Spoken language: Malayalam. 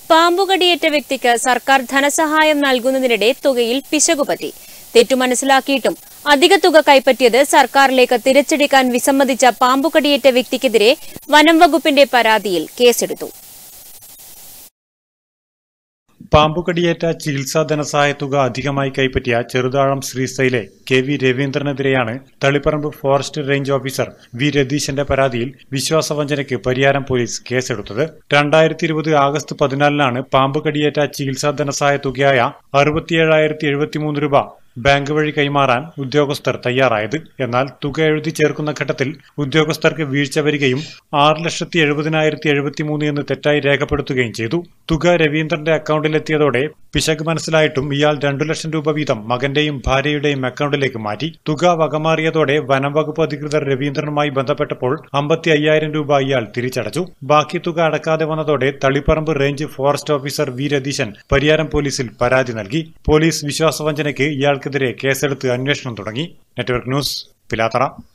പാമ്പുകടിയേറ്റ വ്യക്തിക്ക് സർക്കാർ ധനസഹായം നൽകുന്നതിനിടെ തുകയിൽ പിശകുപറ്റി തെറ്റു മനസ്സിലാക്കിയിട്ടും അധിക തുക കൈപ്പറ്റിയത് സർക്കാരിലേക്ക് തിരിച്ചടിക്കാൻ വിസമ്മതിച്ച പാമ്പുകടിയേറ്റ വ്യക്തിക്കെതിരെ വനം വകുപ്പിന്റെ പരാതിയിൽ കേസെടുത്തു പാമ്പുകടിയേറ്റ ചികിത്സാ ധനസഹായ തുക അധികമായി കൈപ്പറ്റിയ ചെറുതാഴം ശ്രീസ്ഥയിലെ കെ വി രവീന്ദ്രനെതിരെയാണ് Taliparamba forest range officer V രതീശന്റെ പരാതിയിൽ വിശ്വാസവഞ്ചനയ്ക്ക് പരിയാരം പോലീസ് കേസെടുത്തത് രണ്ടായിരത്തി ഇരുപത് ആഗസ്റ്റ് പതിനാലിനാണ് പാമ്പുകടിയേറ്റ ചികിത്സാ ധനസഹായ തുകയായ അറുപത്തിയേഴായിരത്തി എഴുപത്തിമൂന്ന് രൂപ ബാങ്ക് വഴി കൈമാറാൻ ഉദ്യോഗസ്ഥർ തയ്യാറായത് എന്നാൽ തുക എഴുതി ചേർക്കുന്ന ഘട്ടത്തിൽ ഉദ്യോഗസ്ഥർക്ക് വീഴ്ച വരികയും ആറ് ലക്ഷത്തി എഴുപതിനായിരത്തി എഴുപത്തിമൂന്ന് എന്ന് തെറ്റായി രേഖപ്പെടുത്തുകയും ചെയ്തു തുക രവീന്ദ്രന്റെ അക്കൗണ്ടിലെത്തിയതോടെ പിശക് മനസ്സിലായിട്ടും ഇയാൾ രണ്ടു ലക്ഷം രൂപ വീതം മകന്റെയും ഭാര്യയുടെയും അക്കൗണ്ടിലേക്ക് മാറ്റി തുക വകമാറിയതോടെ വനം വകുപ്പ് അധികൃതർ രവീന്ദ്രനുമായി ബന്ധപ്പെട്ടപ്പോൾ അമ്പത്തി അയ്യായിരം രൂപ ഇയാൾ തിരിച്ചടച്ചു ബാക്കി തുക അടക്കാതെ വന്നതോടെ Taliparamba range forest officer V Ratheeshan Pariyaram പോലീസിൽ പരാതി നൽകി പോലീസ് വിശ്വാസവഞ്ചനയ്ക്ക് ഇയാൾക്കെതിരെ കേസെടുത്ത് അന്വേഷണം തുടങ്ങി നെറ്റ്വർക്ക് ന്യൂസ് പിലാത്തറ